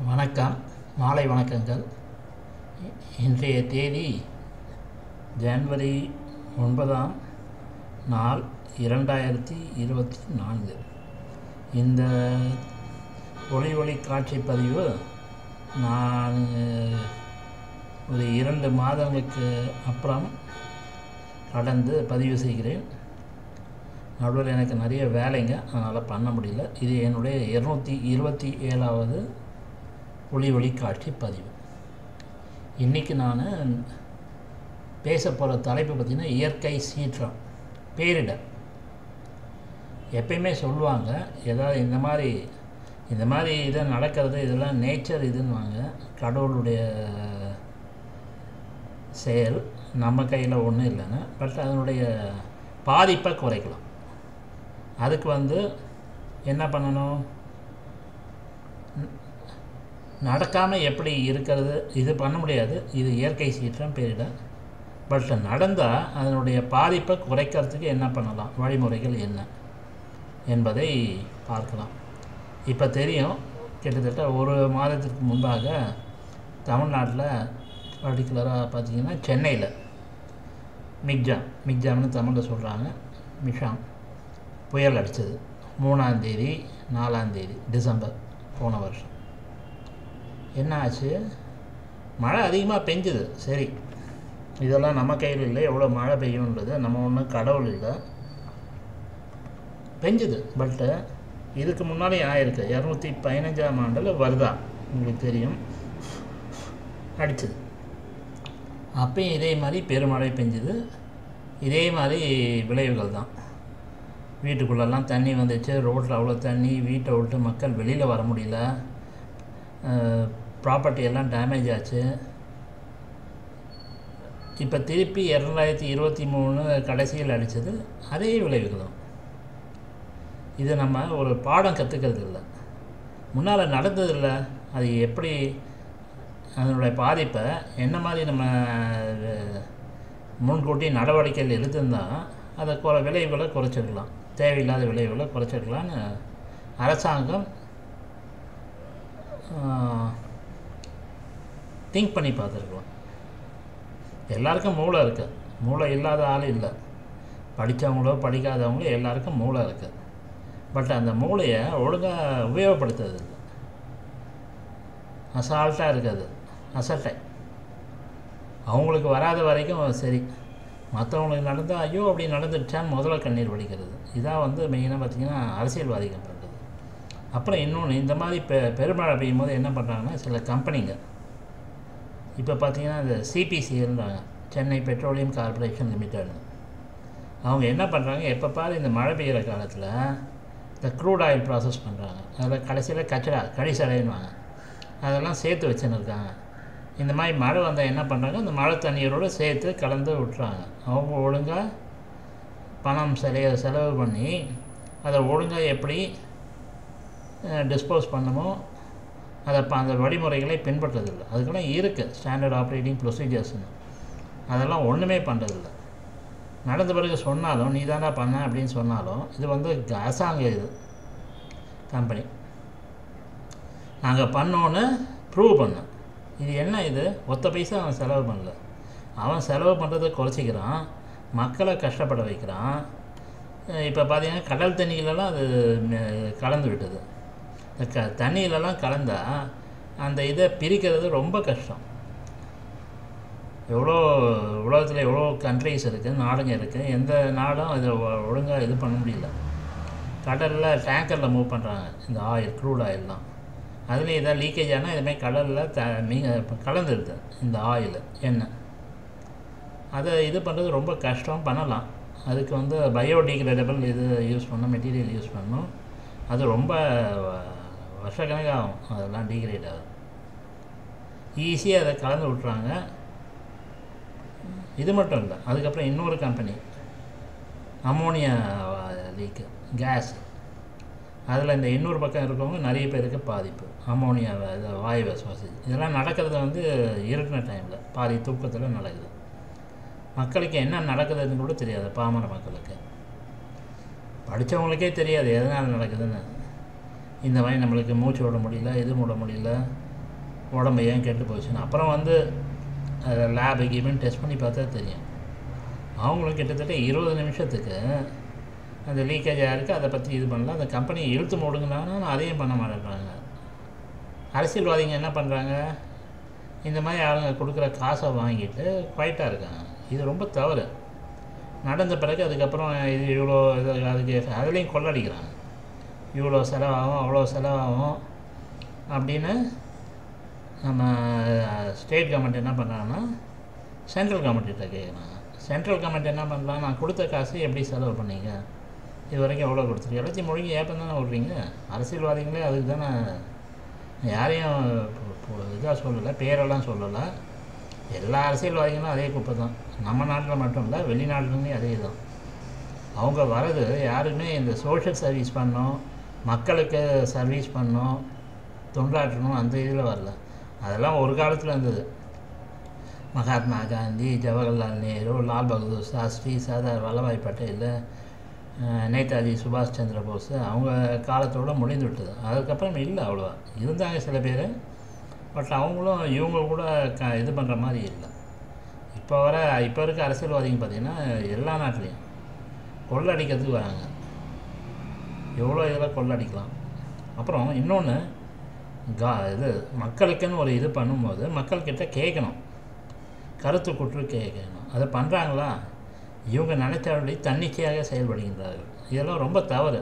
வணக்கம் மாலை வணக்கங்கள் இ- இன்றைய தேதி ஜனவரி ஒன்பதாம் நாள் இரண்டாயிரத்தி இருபத்தி நான்கு இந்த ஒளி ஒளி காட்சி பதிவு நான் ஒரு இரண்டு மாதங்களுக்கு அப்புறம் கடந்து பதிவு செய்கிறேன் நடுவில் எனக்கு நிறைய வேலைங்க அதனால் பண்ண முடியல இது என்னுடைய இரநூத்தி இருபத்தி ஏழாவது ஒளி ஒளி காட்சி பதிவு இன்றைக்கி நான் பேச போகிற தலைப்பு பார்த்திங்கன்னா இயற்கை சீற்றம் பேரிடர் எப்பயுமே சொல்லுவாங்க ஏதாவது இந்த மாதிரி இந்த மாதிரி இது நடக்கிறது இதெல்லாம் நேச்சர் இதுன்னுவாங்க கடவுளுடைய செயல் நம்ம கையில் ஒன்றும் இல்லைன்னு பட் அதனுடைய பாதிப்பை குறைக்கலாம் அதுக்கு வந்து என்ன பண்ணணும் நடக்காமல் எப்படி இருக்கிறது இது பண்ண முடியாது இது இயற்கை சீற்றம் பேரிட பட் நடந்தால் அதனுடைய பாதிப்பை குறைக்கிறதுக்கு என்ன பண்ணலாம் வழிமுறைகள் என்ன என்பதை பார்க்கலாம் இப்போ தெரியும் கிட்டத்தட்ட ஒரு மாதத்திற்கு முன்பாக தமிழ்நாட்டில் பர்டிகுலராக பார்த்தீங்கன்னா சென்னையில் மிக்ஜாம் மிக்ஜாம்னு தமிழில் சொல்கிறாங்க மிஷாம் புயல் அடித்தது மூணாந்தேதி நாலாந்தேதி டிசம்பர் போன வருஷம் என்ன ஆச்சு மழை அதிகமாக பெஞ்சுது சரி இதெல்லாம் நம்ம கையில் இல்லை எவ்வளோ மழை பெய்யுன்றது நம்ம ஒன்றும் கடவுள் இல்லை பெஞ்சுது பட்டு இதுக்கு முன்னாடி ஆயிருக்கு இரநூத்தி பதினஞ்சாம் ஆண்டில் வருதா உங்களுக்கு தெரியும் அடிச்சது அப்பயும் இதே மாதிரி பெருமழை பெஞ்சுது இதே மாதிரி விளைவுகள் தான் வீட்டுக்குள்ளெல்லாம் தண்ணி வந்துச்சு ரோட்டில் அவ்வளோ தண்ணி வீட்டை விட்டு மக்கள் வெளியில் வர முடியல ப்ராப்பர்ட்டி எல்லாம் டேமேஜ் ஆச்சு இப்போ திருப்பி இரண்டாயிரத்தி இருபத்தி மூணு கடைசியில் அடித்தது அதே விளைவுகள் தான் இது நம்ம ஒரு பாடம் கற்றுக்கிறது இல்லை முன்னால் நடந்ததில்ல அது எப்படி அதனுடைய பாதிப்பை என்ன மாதிரி நம்ம அஹ், முன்கூட்டி நடவடிக்கைகள் எடுத்திருந்தால் அதை குறை விளைவுகளை குறைச்சிருக்கலாம் தேவையில்லாத விளைவுகளை குறைச்சிருக்கலான்னு அரசாங்கம் திங்க் பண்ணி பார்த்துருக்கலாம் எல்லாருக்கும் மூளை இருக்குது மூளை இல்லாத ஆள் இல்லை படித்தவங்களோ படிக்காதவங்களோ எல்லாருக்கும் மூளை இருக்குது பட் அந்த மூளையை ஒழுங்காக உபயோகப்படுத்துறது இல்லை அசால்ட்டாக இருக்காது அசட்டை அவங்களுக்கு வராத வரைக்கும் சரி மற்றவங்களுக்கு நடந்தால் ஐயோ அப்படி நடந்துடுச்சான்னு முதல்ல கண்ணீர் வடிக்கிறது இதான் வந்து மெயினாக பார்த்திங்கன்னா அரசியல்வாதிகள் பண்ணுறது அப்புறம் இன்னொன்று இந்த மாதிரி பெ பெருமழை பெய்யும் போது என்ன பண்ணுறாங்கன்னா சில கம்பெனிங்க இப்போ பார்த்தீங்கன்னா இந்த சிபிசிஎல்ன்றாங்க சென்னை பெட்ரோலியம் கார்ப்பரேஷன் லிமிடெட்னு அவங்க என்ன பண்ணுறாங்க எப்போ பாரு இந்த மழை பெய்கிற காலத்தில் இந்த க்ரூட் ஆயில் ப்ராசஸ் பண்ணுறாங்க அதில் கடைசியில் கச்சடா கடிசடைன்னுவாங்க அதெல்லாம் சேர்த்து வச்சுன்னு இருக்காங்க இந்த மாதிரி மழை வந்தால் என்ன பண்ணுறாங்க இந்த மழை தண்ணீரோடு சேர்த்து கலந்து விட்டுறாங்க அவங்க ஒழுங்காக பணம் செலைய செலவு பண்ணி அதை ஒழுங்காக எப்படி டிஸ்போஸ் பண்ணமோ அதை ப- அந்த வழிமுறைகளை பின்பற்றதில்லை அதுக்கெல்லாம் இருக்குது ஸ்டாண்டர்ட் ஆப்ரேட்டிங் ப்ரொசீஜர்ஸ்னு அதெல்லாம் ஒன்றுமே பண்ணுறதில்ல நடந்த பிறகு சொன்னாலும் நீ தானே பண்ண அப்படின்னு சொன்னாலும் இது வந்து அரசாங்க இது கம்பெனி நாங்கள் பண்ணோன்னு ப்ரூவ் பண்ணோம் இது என்ன இது ஒத்த பைசா அவன் செலவு பண்ணல அவன் செலவு பண்ணுறதை குறைச்சிக்கிறான் மக்களை கஷ்டப்பட வைக்கிறான் இப்போ பார்த்தீங்கன்னா கடல் தண்ணியிலலாம் அது ம- கலந்து விட்டது இந்த க தண்ணியிலலாம் கலந்தால் அந்த இதை பிரிக்கிறது ரொம்ப கஷ்டம் எவ்வளோ உலகத்தில் எவ்வளோ கண்ட்ரிஸ் இருக்குது நாடுங்க இருக்குது எந்த நாடும் இதை ஒழுங்காக இது பண்ண முடியல கடலில் டேங்கரில் மூவ் பண்ணுறாங்க இந்த ஆயில் க்ரூட் ஆயில்லாம் அதுலேயும் இதாக லீக்கேஜ் ஆனால் இதுமாதிரி கடலில் த மீங்க கலந்துருது இந்த ஆயில் எண்ணெய் அதை இது பண்ணுறது ரொம்ப கஷ்டம் பண்ணலாம் அதுக்கு வந்து பயோடிகிரேடபிள் இது யூஸ் பண்ணணும் மெட்டீரியல் யூஸ் பண்ணணும் அது ரொம்ப வ- வருஷக்கணக்காகும் அதெல்லாம் டிகிரேட் ஆகும் ஈஸியாக அதை கலந்து விட்றாங்க இது மட்டும் இல்லை அதுக்கப்புறம் இன்னொரு கம்பெனி அமோனியா லீக்கு கேஸ் அதில் இந்த இன்னொரு பக்கம் இருக்கவங்க நிறைய பேருக்கு பாதிப்பு அமோனியா இது வாயுவை சுவாசி இதெல்லாம் நடக்கிறது வந்து இருட்டின டைமில் பாதி தூக்கத்தில் நடக்குது மக்களுக்கு என்ன நடக்குதுன்னு கூட தெரியாது பாமர மக்களுக்கு படித்தவங்களுக்கே தெரியாது எதனால் நடக்குதுன்னு இந்த மாதிரி நம்மளுக்கு மூச்சு விட முடியல இது விட முடியல உடம்பு ஏன் கெட்டு போச்சுன்னு அப்புறம் வந்து லேபு கீபுன்னு டெஸ்ட் பண்ணி பார்த்தா தெரியும் அவங்களும் கிட்டத்தட்ட இருபது நிமிஷத்துக்கு அந்த லீக்கேஜ் இருக்குது அதை பற்றி இது பண்ணல அந்த கம்பெனியை இழுத்து மூடுங்கனாலும் அதையும் பண்ண மாட்டேங்கிறாங்க அரசியல்வாதிங்க என்ன பண்ணுறாங்க இந்த மாதிரி ஆளுங்க கொடுக்குற காசை வாங்கிட்டு குவைட்டாக இருக்காங்க இது ரொம்ப தவறு நடந்த பிறகு அதுக்கப்புறம் இது இவ்வளோ இது அதுக்கு அதுலேயும் கொள்ளடிக்கிறாங்க இவ்வளோ செலவாகும் அவ்வளோ செலவாகும் அப்படின்னு நம்ம ஸ்டேட் கவர்மெண்ட் என்ன பண்ணுறாங்கன்னா சென்ட்ரல் கவர்மெண்ட்டிட்ட கேட்குறாங்க சென்ட்ரல் கவர்மெண்ட் என்ன பண்ணலாம் நான் கொடுத்த காசு எப்படி செலவு பண்ணீங்க இது வரைக்கும் எவ்வளோ கொடுத்துருக்கு எல்லாத்தையும் மொழிங்க ஏப்பம் தானே விட்றீங்க அரசியல்வாதிகளே அதுக்கு தானே யாரையும் இதாக சொல்லலை பேரெல்லாம் சொல்லலை எல்லா அரசியல்வாதிகளும் அதே குப்பை தான் நம்ம நாட்டில் மட்டும் இல்லை வெளிநாட்டுலேயுமே அதே தான் அவங்க வர்றது யாருமே இந்த சோஷியல் சர்வீஸ் பண்ணோம் மக்களுக்கு சர்வீஸ் பண்ணோம் தொண்டாற்றணும் அந்த இதில் வரல அதெல்லாம் ஒரு காலத்தில் இருந்தது மகாத்மா காந்தி ஜவஹர்லால் நேரு லால் பகதூர் சாஸ்திரி சர்தார் வல்லபாய் பட்டேல் அஹ், நேதாஜி சுபாஷ் சந்திர போஸ் அவங்க காலத்தோட முடிந்து விட்டது அதுக்கப்புறம் இல்லை அவ்வளோவா இருந்தாங்க சில பேர் பட் அவங்களும் இவங்க கூட க இது பண்ணுற மாதிரி இல்லை இப்போ வர இப்போ இருக்க அரசியல்வாதிங்க பார்த்திங்கன்னா எல்லா நாட்டிலையும் கொள்ளடிக்கிறதுக்கு வராங்க எவ்வளோ இதில் கொள்ளடிக்கலாம் அப்புறம் இன்னொன்று கா இது மக்களுக்குன்னு ஒரு இது பண்ணும்போது மக்கள்கிட்ட கேட்கணும் கருத்து குற்று கேட்கணும் அதை பண்ணுறாங்களா இவங்க நினைத்தபடி தன்னிச்சையாக செயல்படுகின்றார்கள் இதெல்லாம் ரொம்ப தவறு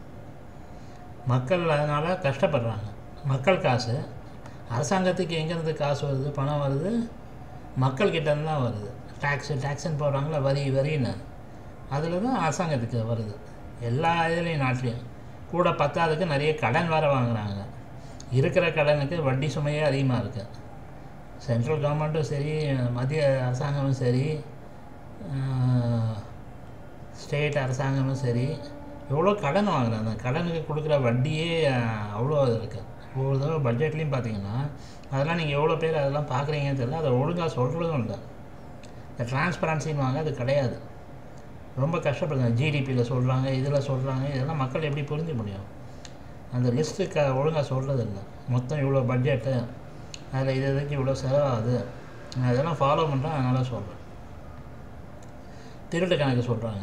மக்கள் அதனால் கஷ்டப்படுறாங்க மக்கள் காசு அரசாங்கத்துக்கு எங்கேருந்து காசு வருது பணம் வருது மக்கள்கிட்ட இருந்து தான் வருது டேக்ஸு டேக்ஸுன்னு போடுறாங்களா வரி வரின்னு அதில் தான் அரசாங்கத்துக்கு வருது எல்லா இதுலேயும் நாட்டிலையும் கூட பத்தாதுக்கு நிறைய கடன் வேறு வாங்குறாங்க இருக்கிற கடனுக்கு வட்டி சுமையே அதிகமாக இருக்குது சென்ட்ரல் கவர்மெண்ட்டும் சரி மத்திய அரசாங்கமும் சரி ஸ்டேட் அரசாங்கமும் சரி எவ்வளோ கடன் வாங்குறாங்க அந்த கடனுக்கு கொடுக்குற வட்டியே அஹ், அவ்வளோ இருக்குது ஒவ்வொரு தடவை பட்ஜெட்லேயும் பார்த்தீங்கன்னா அதெல்லாம் நீங்கள் எவ்வளோ பேர் அதெல்லாம் பார்க்குறீங்கன்னு தெரியல அதை ஒழுங்காக சொல்கிறதும் இல்லை இந்த டிரான்ஸ்பரன்சின்னு வாங்க அது கிடையாது ரொம்ப கஷ்டப்படுறாங்க ஜிடிபியில் சொல்கிறாங்க இதில் சொல்கிறாங்க இதெல்லாம் மக்கள் எப்படி புரிஞ்சு முடியும் அந்த லிஸ்ட்டு க ஒழுங்காக சொல்கிறது இல்லை மொத்தம் இவ்வளோ பட்ஜெட்டு அதில் இது இதுக்கு இவ்வளோ செலவாகுது நான் இதெல்லாம் ஃபாலோ பண்ணுறேன் அதனால் சொல்கிறேன் திருட்டு கணக்கு சொல்கிறாங்க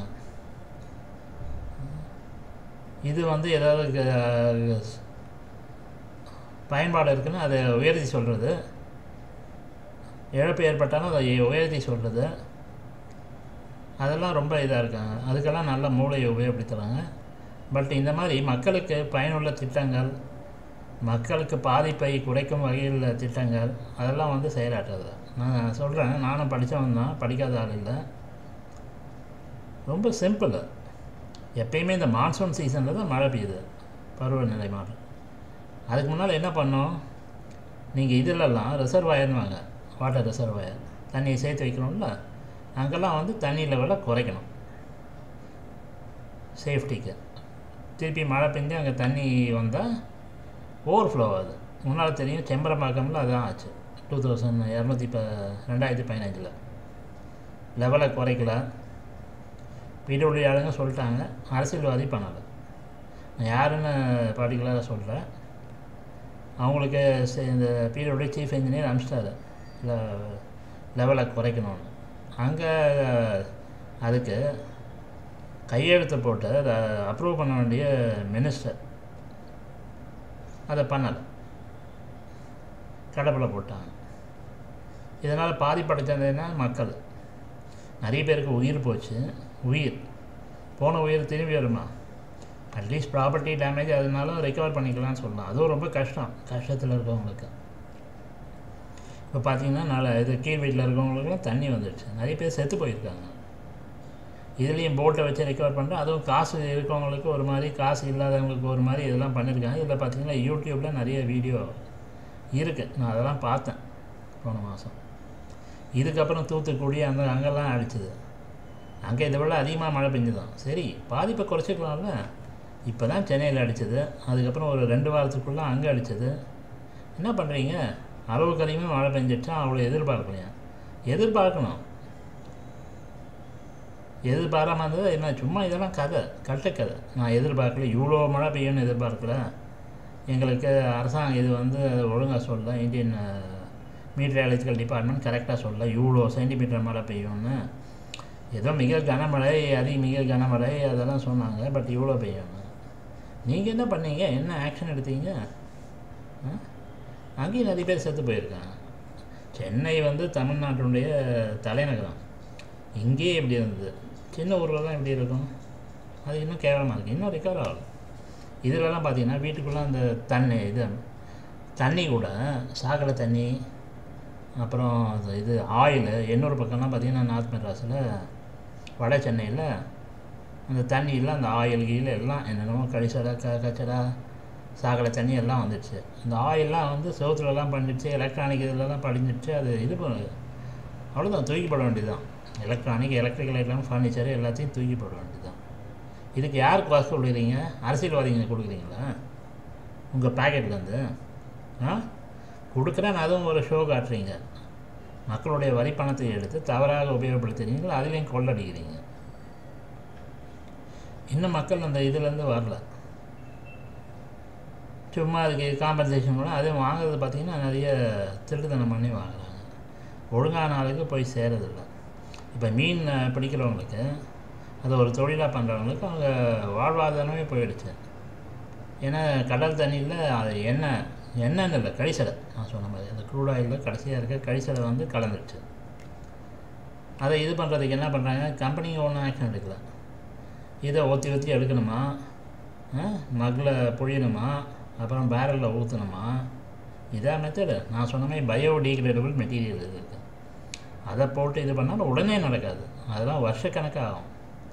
இது வந்து ஏதாவது க- பயன்பாடு இருக்குன்னு அதை உயர்த்தி சொல்கிறது இழப்பு ஏற்பட்டாலும் அதை உயர்த்தி சொல்கிறது அதெல்லாம் ரொம்ப இதாக இருக்காங்க அதுக்கெல்லாம் நல்ல மூளையை உபயோகப்படுத்துகிறாங்க பட் இந்த மாதிரி மக்களுக்கு பயனுள்ள திட்டங்கள் மக்களுக்கு பாதிப்பை குறைக்கும் வகையில் திட்டங்கள் அதெல்லாம் வந்து செயலாற்றுறது நான் சொல்கிறேன் நானும் படித்தவன் தான் படிக்காத ஆள் இல்லை ரொம்ப சிம்பிள் எப்பயுமே இந்த மான்சூன் சீசனில் தான் மழை பெய்யுது பருவநிலை மாற்றம் அதுக்கு முன்னால் என்ன பண்ணோம் நீங்கள் இதிலெல்லாம் ரிசர்வாயர்னுவாங்க வாட்டர் ரிசர்வாயர் தண்ணியை சேர்த்து வைக்கணும்ல அங்கெல்லாம் வந்து தண்ணி லெவலை குறைக்கணும் சேஃப்டிக்கு திருப்பி மழை பெஞ்சு அங்கே தண்ணி வந்தால் ஓவர்ஃப்ளோ ஆகுது முன்னால் தெரியும் செம்பரம்பாக்கம்ல அதான் ஆச்சு டூ தௌசண்ட் இரநூத்தி ப ரெண்டாயிரத்தி பதினஞ்சில் லெவலை குறைக்கல பிடபிள்யூ ஆளுங்க சொல்லிட்டாங்க அரசியல்வாதி பண்ணலை நான் யாருன்னு பர்டிகுலராக சொல்கிறேன் அவங்களுக்கு சே- இந்த பிடபிள்யூ சீஃப் இன்ஜினியர் அனுப்பிச்சிட்டாரு இல்லை லெவலை குறைக்கணும்னு அங்கே அதுக்கு கையெழுத்து போட்டு அதை அப்ரூவ் பண்ண வேண்டிய மினிஸ்டர் அதை பண்ணலை கடப்பில் போட்டாங்க இதனால் பாதிப்படைச்சதுன்னா மக்கள் நிறைய பேருக்கு உயிர் போச்சு உயிர் போன உயிர் திரும்பி வருமா அட்லீஸ்ட் ப்ராப்பர்ட்டி டேமேஜ் அதனால ரெக்கவர் பண்ணிக்கலாம்னு சொல்லலாம் அதுவும் ரொம்ப கஷ்டம் கஷ்டத்தில் இருக்கவங்களுக்கு இப்போ பார்த்தீங்கன்னா நல்ல இது கீழ் வீட்டில் இருக்கவங்களுக்குலாம் தண்ணி வந்துடுச்சு நிறைய பேர் செத்து போயிருக்காங்க இதுலேயும் போட்டை வச்சு ரெக்கவர் பண்ணுறோம் அதுவும் காசு இருக்கவங்களுக்கு ஒரு மாதிரி காசு இல்லாதவங்களுக்கு ஒரு மாதிரி இதெல்லாம் பண்ணியிருக்காங்க இதில் பார்த்தீங்கன்னா யூடியூப்பில் நிறைய வீடியோ இருக்குது நான் அதெல்லாம் பார்த்தேன் போன மாதம் இதுக்கப்புறம் தூத்துக்குடி அந்த அங்கெல்லாம் அடிச்சுது அங்கே இதை விட அதிகமாக மழை பெஞ்சுதான் சரி பாதிப்பை குறைச்சிக்கலாம்ல இப்போ தான் சென்னையில் அடிச்சது அதுக்கப்புறம் ஒரு ரெண்டு வாரத்துக்குள்ளே அங்கே அடிச்சது என்ன பண்ணுறீங்க அளவுக்கு அதிகமாக மழை பெஞ்சிட்டா அவ்வளோ எதிர்பார்க்கலையா எதிர்பார்க்கணும் எதிர்பாராமல் இருந்தது என்ன சும்மா இதெல்லாம் கதை கட்டுக்கதை நான் எதிர்பார்க்கல இவ்வளோ மழை பெய்யும்னு எதிர்பார்க்கல எங்களுக்கு அரசாங்கம் இது வந்து ஒழுங்காக சொல்ல இந்தியன் மீட்ரியாலஜிக்கல் டிபார்ட்மெண்ட் கரெக்டாக சொல்ல இவ்வளோ சென்டிமீட்டர் மழை பெய்யும்னு ஏதோ மிக கனமழை அதி மிக கனமழை அதெல்லாம் சொன்னாங்க பட் இவ்வளோ பெய்யும்னு நீங்கள் என்ன பண்ணீங்க என்ன ஆக்ஷன் எடுத்தீங்க ஆ? அங்கேயும் நிறைய பேர் செத்து போயிருக்காங்க சென்னை வந்து தமிழ்நாட்டினுடைய தலைநகரம் இங்கேயே இப்படி இருந்தது சின்ன ஊரில் தான் இப்படி இருக்கும் அது இன்னும் கேவலமாக இருக்குது இன்னும் ரிகவர் ஆகல இதிலலாம் பார்த்தீங்கன்னா வீட்டுக்குள்ளே அந்த தண்ணி இது தண்ணி கூட சாக்கடை தண்ணி அப்புறம் அது இது ஆயில் இன்னொரு பக்கம்லாம் பார்த்தீங்கன்னா நார்த் மெட்ராஸில் வட சென்னையில் அந்த தண்ணியில் அந்த ஆயில் கீழே எல்லாம் என்னென்னமோ கழிசடை க கச்சடா சாக்கடை தண்ணி எல்லாம் வந்துடுச்சு அந்த ஆயிலெலாம் வந்து செவுத்துலலாம் பண்ணிடுச்சு எலக்ட்ரானிக் இதிலலாம் படிஞ்சிடுச்சு அது இது பண்ணு அவ்வளோதான் தூக்கி போட வேண்டியதுதான் எலக்ட்ரானிக் எலக்ட்ரிக்கல் ஐட்டம் ஃபர்னிச்சர் எல்லாத்தையும் தூக்கி போட வேண்டியதுதான் இதுக்கு யாருக்கு காசு கொடுக்குறீங்க அரசியல்வாதிங்க கொடுக்குறீங்களா உங்கள் பேக்கெட்லேருந்து ஆ கொடுக்குறேன் அதுவும் ஒரு ஷோ காட்டுறீங்க மக்களுடைய வரி பணத்தை எடுத்து தவறாக உபயோகப்படுத்துறீங்களா அதுலேயும் கொள்ளடிக்கிறீங்க இன்னும் மக்கள் அந்த இதுலேருந்து வரல சும்மா அதுக்கு காம்பன்சேஷன் கூட அதுவும் வாங்குறது பார்த்திங்கன்னா நிறைய திருட்டுத்தனம் பண்ணி வாங்குறாங்க ஒழுங்கான ஆளுக்கு போய் சேரதில்லை இப்போ மீன் அஹ், பிடிக்கிறவங்களுக்கு அது ஒரு தொழிலாக பண்ணுறவங்களுக்கு அவங்க வாழ்வாதாரமே போயிடுச்சு ஏன்னா கடல் தண்ணியில் அது எண்ணெய் எண்ணெய்னு இல்லை கழிசடை நான் சொன்ன மாதிரி அந்த க்ரூட் ஆயிலில் கடைசியாக இருக்க கழிசடை வந்து கலந்துடுச்சு அதை இது பண்ணுறதுக்கு என்ன பண்ணுறாங்க கம்பெனிங்க ஒன்றும் ஆக்ஷன் எடுக்கல இதை ஊற்றி ஊற்றி எடுக்கணுமா மகில் புழியணுமா அப்புறம் பேரலில் ஊற்றணுமா இதான் மெத்தடு நான் சொன்ன மாதிரி பயோடிகிரேடபிள் மெட்டீரியல் இது இருக்குது அதை போட்டு இது பண்ணால் உடனே நடக்காது அதெல்லாம் வருஷக்கணக்காகும்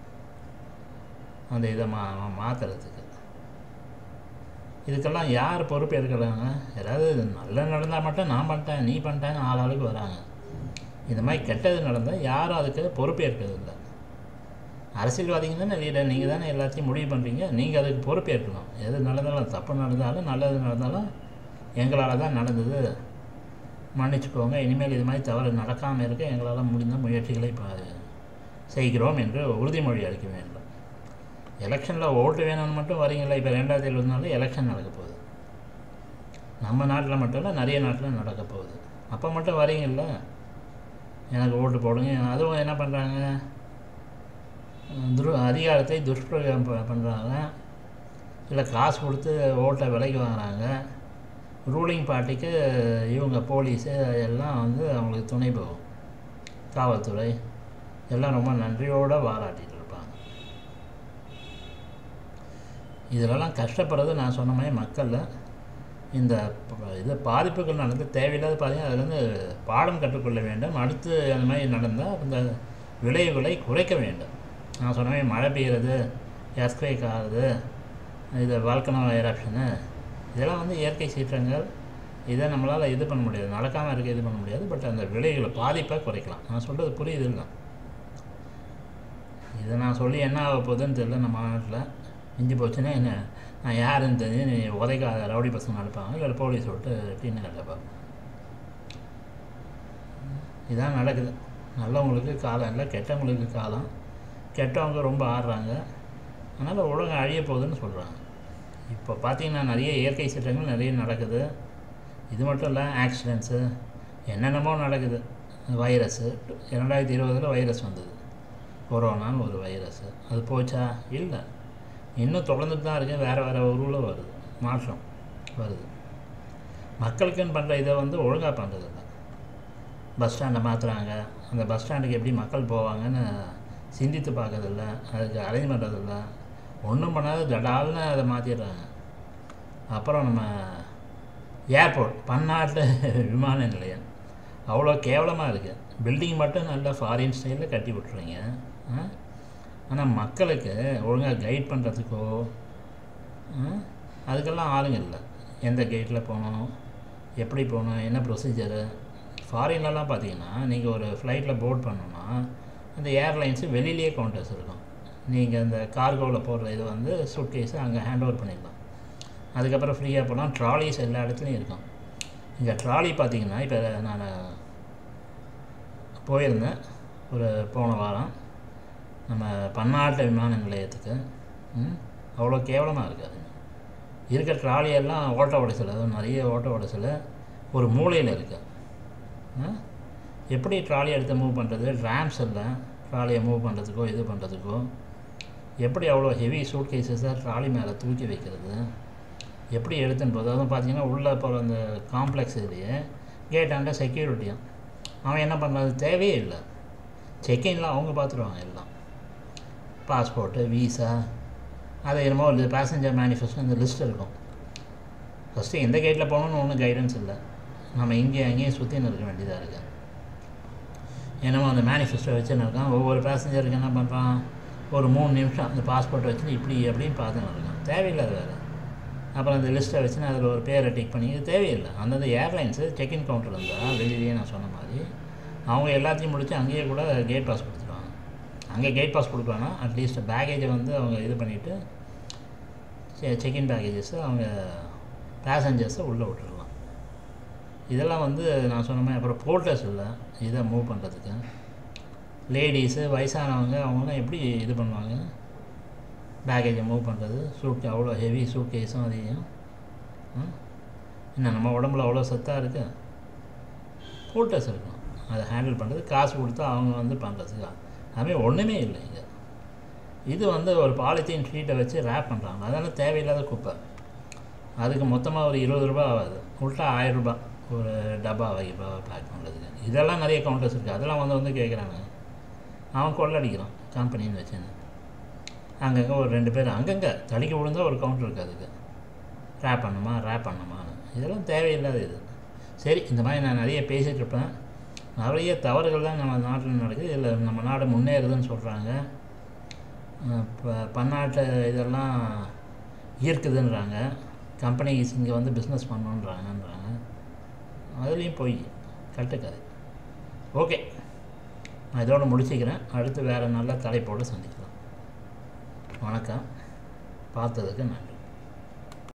அந்த இதை மா மாற்றுறதுக்கு இதுக்கெல்லாம் யார் பொறுப்பு எடுக்கிறாங்க ஏதாவது நல்ல நடந்தால் மட்டும் நான் பண்ணிட்டேன் நீ பண்ணிட்டேன்னு ஆள் ஆளுக்கு வராங்க இந்த மாதிரி கெட்டது நடந்தால் யாரும் அதுக்கு பொறுப்பு ஏற்கிறது இல்லை அரசியல்வாதிங்க தானே லீடர் நீங்கள் தானே எல்லாத்தையும் முடிவு பண்ணுறீங்க நீங்கள் அதுக்கு பொறுப்பேற்கணும் எது நடந்தாலும் தப்பு நடந்தாலும் நல்லது நடந்தாலும் எங்களால் தான் நடந்தது மன்னிச்சுக்கோங்க இனிமேல் இது மாதிரி தவறு நடக்காமல் இருக்க எங்களால் முடிந்த முயற்சிகளை ப- செய்கிறோம் என்று உறுதிமொழி அளிக்க வேண்டும் எலெக்ஷனில் ஓட்டு வேணும்னு மட்டும் வரீங்களா இப்போ ரெண்டாயிரத்தி இருபத்தி நாலு எலெக்ஷன் நடக்க போகுது நம்ம நாட்டில் மட்டும் இல்லை நிறைய நாட்டில் நடக்க போகுது அப்போ மட்டும் வரீங்கல்ல எனக்கு ஓட்டு போடுங்க அதுவும் என்ன பண்ணுறாங்க துரு அதிகாரத்தை துஷ்பிரயோகம் ப- பண்ணுறாங்க இல்லை காசு கொடுத்து ஓட்டை விலைக்கு வாங்குறாங்க ரூலிங் பார்ட்டிக்கு இவங்க போலீஸு எல்லாம் வந்து அவங்களுக்கு துணை போகும் காவல்துறை எல்லாம் ரொம்ப நன்றியோடு பாராட்டிட்டு இருப்பாங்க இதிலெல்லாம் கஷ்டப்படுறது நான் சொன்ன மாதிரி மக்களில் இந்த ப- இது பாதிப்புகள் நடந்து தேவையில்லாத பார்த்தீங்கன்னா அதுலேருந்து பாடம் கற்றுக்கொள்ள வேண்டும் அடுத்து அந்த மாதிரி நடந்தால் அந்த விளைவுகளை குறைக்க வேண்டும் நான் சொன்ன மாதிரி மழை பெய்யுறது எர்த்குவேக் ஆகுது இது வால்கனோ எரப்ஷனு இதெல்லாம் வந்து இயற்கை சீற்றங்கள் இதை நம்மளால் இது பண்ண முடியாது நடக்காமல் இருக்க இது பண்ண முடியாது பட் அந்த விளைவுகளை பாதிப்பை குறைக்கலாம் நான் சொல்கிறது புரியுது இல்லை இதை நான் சொல்லி என்ன ஆக போகுதுன்னு தெரியல நம்ம நாட்டில் மிஞ்சி போச்சுன்னா என்ன நான் யாருன்னு தெரிஞ்சு நீ உதைக்காத ரவுடி பசங்க அனுப்பாங்க இல்லை போலீஸ் விட்டு டீன்னு கட்டப்பாங்க இதான் நடக்குது நல்லவங்களுக்கு காலம் இல்லை கெட்டவங்களுக்கு காலம் கெட்டவங்க ரொம்ப ஆடுறாங்க அதனால் உலகம் அழிய போகுதுன்னு சொல்கிறாங்க இப்போ பார்த்தீங்கன்னா நிறைய இயற்கை சீற்றங்கள் நிறைய நடக்குது இது மட்டும் இல்லை ஆக்சிடென்ட்ஸு என்னென்னமோ நடக்குது வைரஸு இரண்டாயிரத்தி இருபதில் வைரஸ் வந்தது கொரோனான்னு ஒரு வைரஸு அது போச்சா இல்லை இன்னும் தொடர்ந்துட்டு தான் இருக்குது வேறு வேறு ஊரில் வருது மாற்றம் வருது மக்களுக்குன்னு பண்ணுற இதை வந்து ஒழுங்காக பண்ணுறதில்ல பஸ் ஸ்டாண்டை மாற்றுறாங்க அந்த பஸ் ஸ்டாண்டுக்கு எப்படி மக்கள் போவாங்கன்னு சிந்தித்து பார்க்கறதில்ல அதுக்கு அரேஞ்ச் பண்ணுறதில்ல ஒன்றும் பண்ணாத ஜடால்னு அதை மாற்றிடுறாங்க அப்புறம் நம்ம ஏர்போர்ட் பன்னாட்டு விமான நிலையம் அவ்வளோ கேவலமாக இருக்குது பில்டிங் மட்டும் நல்லா ஃபாரின் ஸ்டைலில் கட்டி விட்ருவீங்க ஆனால் மக்களுக்கு ஒழுங்காக கைட் பண்ணுறதுக்கோ அதுக்கெல்லாம் ஆளுங்க இல்லை எந்த கேட்டில் போகணும் எப்படி போகணும் என்ன ப்ரொசீஜரு ஃபாரின்லலாம் பார்த்தீங்கன்னா நீங்கள் ஒரு ஃப்ளைட்டில் போர்ட் பண்ணணும்னா அந்த ஏர்லைன்ஸு வெளியிலேயே கவுண்டர்ஸ் இருக்கும் நீங்கள் அந்த கார்கோவில் போடுற இது வந்து சூட்கேஸை அங்கே ஹேண்ட் ஓவர் பண்ணிடலாம் அதுக்கப்புறம் ஃப்ரீயாக போனால் ட்ராலிஸ் எல்லா இடத்துலையும் இருக்கும் இங்கே ட்ராலி பார்த்தீங்கன்னா இப்போ நான் போயிருந்தேன் ஒரு போன வாரம் நம்ம பன்னாட்டு விமான நிலையத்துக்கு ம், அவ்வளோ கேவலமாக இருக்காது இருக்கிற ட்ராலியெல்லாம் ஓட்ட உடைச்சல் அதுவும் நிறைய ஓட்ட உடைச்சல் ஒரு மூலையில் இருக்கு ஆ? எப்படி ட்ராலி எடுத்து மூவ் பண்ணுறது ரேம்ஸ் இல்லை ட்ராலியை மூவ் பண்ணுறதுக்கோ இது பண்ணுறதுக்கோ எப்படி அவ்வளோ ஹெவி சூட் கேசஸை ட்ராலி மேலே தூக்கி வைக்கிறது எப்படி எடுத்துன்னு போகுது அதுவும் பார்த்தீங்கன்னா உள்ளே போகிற அந்த காம்ப்ளெக்ஸ் இதுலேயே கேட்டாண்ட செக்யூரிட்டியும் அவன் என்ன பண்ணுறது தேவையே இல்லை செக்இன்ல அவங்க பார்த்துருவாங்க எல்லாம் பாஸ்போர்ட்டு வீசா அது என்னமோ ஒரு பேசஞ்சர் மேனிஃபெஸ்டோ இந்த லிஸ்ட் இருக்கும் ஃபஸ்ட்டு எந்த கேட்டில் போகணுன்னு ஒன்றும் கைடன்ஸ் இல்லை நம்ம இங்கேயும் அங்கேயும் சுற்றின்னு இருக்க வேண்டியதாக இருக்குது என்னமோ அந்த மேனிஃபெஸ்டோ வச்சுன்னு இருக்கான் ஒவ்வொரு பேசஞ்சருக்கு என்ன பண்ணுறான் ஒரு மூணு நிமிஷம் அந்த பாஸ்போர்ட்டை வச்சுன்னு இப்படி அப்படின்னு பார்த்துன்னு இருக்கான் தேவையில்லாத வேறு அப்புறம் அந்த லிஸ்ட்டை வச்சுன்னு அதில் ஒரு பேரை டிக் பண்ணி இது தேவையில்லை அந்தந்த ஏர்லைன்ஸு செக்இன் கவுண்டர் இருந்தால் வெளியிலேயே நான் சொன்ன மாதிரி அவங்க எல்லாத்தையும் முடித்து அங்கேயே கூட கேட் பாஸ் கொடுத்துருவாங்க அங்கே கேட் பாஸ் கொடுப்பாங்கன்னா அட்லீஸ்ட் பேகேஜை வந்து அவங்க இது பண்ணிவிட்டு செக்இன் பேக்கேஜஸ் அவங்க பேசஞ்சர்ஸை உள்ளே விட்டுருலாம் இதெல்லாம் வந்து நான் சொன்ன மாதிரி அப்புறம் போர்ட்டர்ஸ் இல்லை இதை மூவ் பண்ணுறதுக்கு லேடிஸு வயசானவங்க அவங்களாம் எப்படி இது பண்ணுவாங்க பேக்கேஜை மூவ் பண்ணுறது சூட் அவ்வளோ ஹெவி சூட் கேஸும் அதையும் ஆ? என்ன நம்ம உடம்புல அவ்வளோ சத்தாக இருக்குது போர்ட்டர்ஸ் இருக்கணும் அதை ஹேண்டில் பண்ணுறது காசு கொடுத்தா அவங்க வந்து பண்ணுறதுக்கு அதுமாதிரி ஒன்றுமே இல்லை இங்கே இது வந்து ஒரு பாலித்தீன் ஷீட்டை வச்சு ரேப் பண்ணுறாங்க அதெல்லாம் தேவையில்லாத குப்பை அதுக்கு மொத்தமாக ஒரு இருபது ரூபா ஆகாது உள்ட்டா ஆயிரம் ரூபாய் ஒரு டப்பா வைப்பா பேக் பண்ணுறதுக்கு இதெல்லாம் நிறைய கவுண்டர்ஸ் இருக்குது அதெல்லாம் வந்து வந்து கேட்குறாங்க அவன் கொள்ளடிக்கிறான் கம்பெனின்னு வச்சுன்னு அங்கங்கே ஒரு ரெண்டு பேர் அங்கங்கே தடிக்க விழுந்தா ஒரு கவுண்டர் இருக்குது அதுக்கு ரேப் பண்ணுமா ரேப் பண்ணுமான்னு இதெல்லாம் தேவையில்லாத இது சரி இந்த மாதிரி நான் நிறைய பேசிகிட்டு இருப்பேன் நிறைய தவறுகள் தான் நம்ம நாட்டில் நடக்குது இதில் நம்ம நாடு முன்னேறுதுன்னு சொல்கிறாங்க இப்போ பன்னாட்டு இதெல்லாம் ஈர்க்குதுன்றாங்க கம்பெனிஸ் இங்கே வந்து பிஸ்னஸ் பண்ணணுன்றாங்கன்றாங்க அதுலேயும் போய் கட்டுக்கதை ஓகே நான் இதோட முடிச்சுக்கிறேன் அடுத்து வேறு நல்ல தலைப்போடு சந்திக்கலாம் வணக்கம் பார்த்ததுக்கு நன்றி